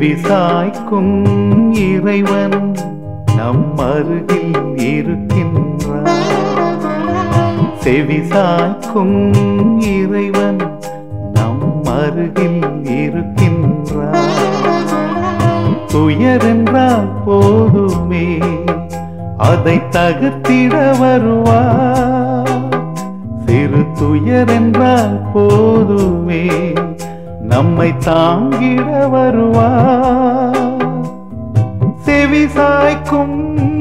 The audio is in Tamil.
செவிசாய்க்கும் இறைவன் நம் அருகில் இருக்கின்றான் செவிசாய்க்கும் இறைவன் நம் அருகில் இருக்கின்றான் துயரென்றால் போதுமே அதை தகர்த்திட வருவார் சிறு துயரென்றால் போதுமே நம்மை தாங்கிட வருவார் செவிசாய்க்கும்